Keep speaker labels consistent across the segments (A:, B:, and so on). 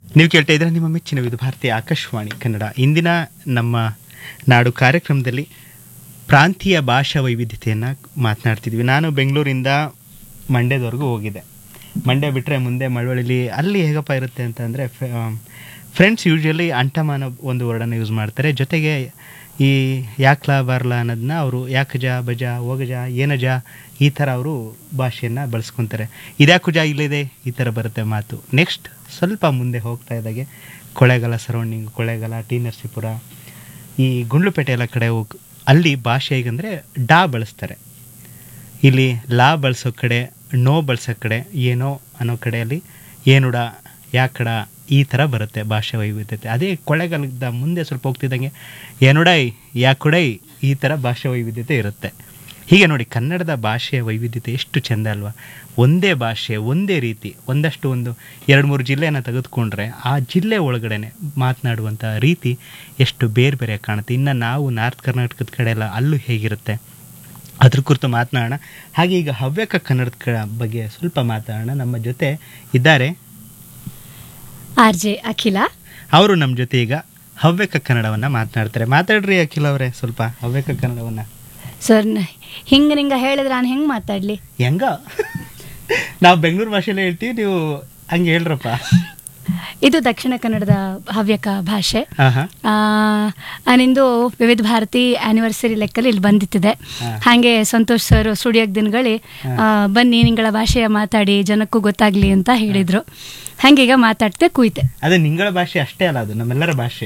A: ನೀವು ಕೇಳ್ತಾ ಇದ್ರೆ ನಿಮ್ಮ ಮೆಚ್ಚಿನ ಇದು ಭಾರತೀಯ ಆಕಾಶವಾಣಿ ಕನ್ನಡ ಇಂದಿನ ನಮ್ಮ ನಾಡು ಕಾರ್ಯಕ್ರಮದಲ್ಲಿ ಪ್ರಾಂತೀಯ ಭಾಷಾ ವೈವಿಧ್ಯತೆಯನ್ನು ಮಾತನಾಡ್ತಿದ್ವಿ ನಾನು ಬೆಂಗಳೂರಿಂದ ಮಂಡ್ಯದವರೆಗೂ ಹೋಗಿದ್ದೆ ಮಂಡ್ಯ ಬಿಟ್ಟರೆ ಮುಂದೆ ಮಳವಳ್ಳಿ ಅಲ್ಲಿ ಹೇಗಪ್ಪ ಇರುತ್ತೆ ಅಂತಂದರೆ ಫ್ರೆಂಡ್ಸ್ ಯೂಶ್ವಲಿ ಅಂಟಮಾನ ಒಂದು ವರ್ಡನ್ನು ಯೂಸ್ ಮಾಡ್ತಾರೆ ಜೊತೆಗೆ ಈ ಯಾಕ್ಲಾ ಬರ್ಲಾ ಅನ್ನೋದನ್ನ ಅವರು ಯಾಕಜ ಬಜ ಹೋಗಜ ಏನಜ ಈ ಥರ ಅವರು ಭಾಷೆಯನ್ನು ಬಳಸ್ಕೊತಾರೆ ಇದ್ಯಾಕುಜ ಇಲ್ಲಿದೆ ಈ ಥರ ಬರುತ್ತೆ ಮಾತು ನೆಕ್ಸ್ಟ್ ಸ್ವಲ್ಪ ಮುಂದೆ ಹೋಗ್ತಾ ಇದ್ದಾಗೆ ಕೊಳೆಗಾಲ ಸರೌಂಡಿಂಗ್ ಕೊಳೆಗಾಲ ಟಿ ನರಸೀಪುರ ಈ ಗುಂಡ್ಲುಪೇಟೆ ಎಲ್ಲ ಕಡೆ ಹೋಗಿ ಅಲ್ಲಿ ಭಾಷೆ ಹೇಗಂದರೆ ಡಾ ಬಳಸ್ತಾರೆ ಇಲ್ಲಿ ಲಾ ಬಳಸೋ ಕಡೆ ನೋ ಬಳಸೋ ಕಡೆ ಏನೋ ಅನ್ನೋ ಕಡೆಯಲ್ಲಿ ಏನುಡ ಯಾಕಡ ಈ ಥರ ಬರುತ್ತೆ ಭಾಷೆ ವೈವಿಧ್ಯತೆ ಅದೇ ಕೊಳ್ಳೆಗಾಲದ ಮುಂದೆ ಸ್ವಲ್ಪ ಹೋಗ್ತಿದ್ದಂಗೆ ಏನುಡೈ ಯಾಕುಡೈ ಈ ಥರ ಭಾಷೆ ವೈವಿಧ್ಯತೆ ಇರುತ್ತೆ ಹೀಗೆ ನೋಡಿ ಕನ್ನಡದ ಭಾಷೆಯ ವೈವಿಧ್ಯತೆ ಎಷ್ಟು ಚೆಂದ ಅಲ್ವಾ ಒಂದೇ ಭಾಷೆ ಒಂದೇ ರೀತಿ ಒಂದಷ್ಟು ಒಂದು ಎರಡು ಮೂರು ಜಿಲ್ಲೆಯನ್ನು ತೆಗೆದುಕೊಂಡ್ರೆ ಆ ಜಿಲ್ಲೆ ಒಳಗಡೆನೆ ಮಾತನಾಡುವಂಥ ರೀತಿ ಎಷ್ಟು ಬೇರೆ ಬೇರೆ ಕಾಣುತ್ತೆ ಇನ್ನು ನಾವು ನಾರ್ತ್ ಕರ್ನಾಟಕದ ಕಡೆ ಎಲ್ಲ ಅಲ್ಲೂ ಹೇಗಿರುತ್ತೆ ಅದ್ರ ಕುರಿತು ಮಾತನಾಡೋಣ ಹಾಗೆ ಈಗ ಹವ್ಯಕ ಕನ್ನಡದ ಕ ಬಗ್ಗೆ ಸ್ವಲ್ಪ ಮಾತಾಡೋಣ ನಮ್ಮ ಜೊತೆ ಇದ್ದಾರೆ
B: ಆರ್ ಜೆ ಅಖಿಲ
A: ಅವರು ನಮ್ಮ ಜೊತೆ ಈಗ ಹವ್ಯಕ ಕನ್ನಡವನ್ನ ಮಾತನಾಡ್ತಾರೆ ಮಾತಾಡ್ರಿ ಅಖಿಲ್ ಅವರೇ ಸ್ವಲ್ಪ ಹವ್ಯಕ ಕನ್ನಡವನ್ನ
B: ಸರ್ ಹಿಂಗ ನಿಂಗ ಹೇಳಿದ್ರೆ ನಾನು ಹೆಂಗ್ ಮಾತಾಡ್ಲಿ
A: ಹೆಂಗ ನಾವು ಬೆಂಗಳೂರು ಭಾಷೆಲ್ಲೇ ಹೇಳ್ತೀವಿ ನೀವು ಹಂಗೆ ಹೇಳ್ರಪ್ಪ
B: ಇದು ದಕ್ಷಿಣ ಕನ್ನಡದ ಹವ್ಯಕ ಭಾಷೆ
A: ಹಾ ಹಾ
B: ಆ, ಆ, ನಿಂದು ವಿವಿಧ ಭಾರತಿ ಆನಿವರ್ಸರಿ ಲೆಕ್ಕಲ್ಲಿ ಇಲ್ಲಿ ಬಂದಿತ್ತಿದೆ
A: ಹಾ.
B: ಹಾಗೆ ಸಂತೋಷ್ ಸರ್ ಸ್ಟುಡಿಯೋಗೆ ದಿನಗಳಿ ಆ, ಬನ್ನಿ ನಿಂಗಳ ಭಾಷೆಯ ಮಾತಾಡಿ ಜನಕ್ಕೂ ಗೊತ್ತಾಗ್ಲಿ ಅಂತ ಹೇಳಿದ್ರು ಹಂಗೆ ಈಗ ಮಾತಾಡ್ತೆ ಕೂಯ್ತೆ
A: ಅದೇ ನಿಂಗಳ ಭಾಷೆ ಅಷ್ಟೇ ಅಲ್ಲ ಅದು ನಮ್ಮೆಲ್ಲರ ಭಾಷೆ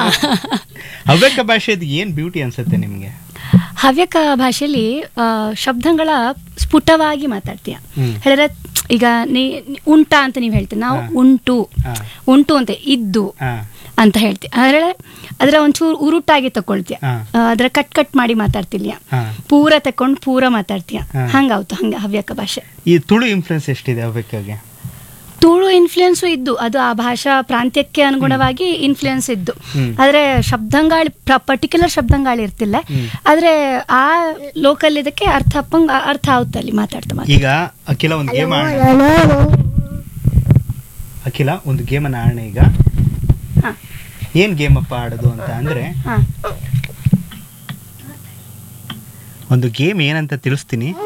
A: ಹವ್ಯಕ ಭಾಷೆದು ಏನ್ ಬ್ಯೂಟಿ ಅನ್ಸುತ್ತೆ ನಿಮ್ಗೆ
B: ಹವ್ಯಕ ಭಾಷೆಯಲ್ಲಿ ಆ, ಶಬ್ದಗಳ ಸ್ಫುಟವಾಗಿ ಮಾತಾಡ್ತೀಯ
A: ಹ್ಮ್.
B: ಹೇಳಿದ್ರೆ ಈಗ ನೀ ನೀ- ಉಂಟ ಅಂತ ನೀವು ಹೇಳ್ತೀವಿ ನಾವು
A: ಹಾ.
B: ಉಂಟು
A: ಹಾ.
B: ಉಂಟು ಅಂತ ಇದ್ದು
A: ಹಾ
B: ಅಂತ ಹೇಳ್ತೀವಿ ಅಂದ್ರೆ ಅದರ ಒಂಚೂರು ಉರುಟಾಗಿ ತಕೊಳ್ತೀಯ
A: ಹಾ.
B: ಆ, ಅದರ ಕಟ್ ಕಟ್ ಮಾಡಿ ಮಾತಾಡ್ತಿಲ್ಯ
A: ಹಾ
B: ಪೂರ ತಕೊಂಡು ಪೂರ ಮಾತಾಡ್ತೀಯ
A: ಹಾ.
B: ಹಂಗಾವ್ತು ಹಂಗ ಹವ್ಯಕ ಭಾಷೆ
A: ಈ ತುಳು ಇನ್ಫ್ಲುಯೆನ್ಸ್ ಎಷ್ಟಿದೆ ಹವ್ಯಕಗೆ
B: ತುಳು ಇನ್ಫ್ಲುಯೆನ್ಸು ಇದ್ದು ಅದು ಆ ಭಾಷಾ ಪ್ರಾಂತ್ಯಕ್ಕೆ ಅನುಗುಣವಾಗಿ ಇನ್ಫ್ಲುಯೆನ್ಸ್ ಇದ್ದು
A: ಹ್ಮ್.
B: ಆದ್ರೆ ಶಬ್ದಂಗಾಳಿ ಪರ್ಟಿಕ್ಯುಲರ್ ಶಬ್ದಂಗಾಳಿ ಇರ್ತಿಲ್ಲ
A: ಹ್ಮ್.
B: ಆದ್ರೆ ಆ ಲೋಕಲ್ ಇದಕ್ಕೆ ಅರ್ಥ ಅಪ್ಪಂಗ್ ಅರ್ಥ ಆಗುತ್ತೆ ಅಲ್ಲಿ ಮಾತಾಡ್ತಾ ಮಾತಾಡ್ತಾ.
A: ಈಗ ಅಖಿಲ ಒಂದು ಗೇಮ್ ಅಖಿಲ ಒಂದು ಗೇಮನ್ನ ಆಡೋಣ ಈಗ
B: ಹಾ.
A: ಏನ್ ಗೇಮ್ ಅಪ್ಪ ಆಡೋದು ಅಂತ ಅಂದ್ರೆ
B: ಹಾ.
A: ಒಂದು ಗೇಮ್ ಏನಂತ ತಿಳಿಸ್ತೀನಿ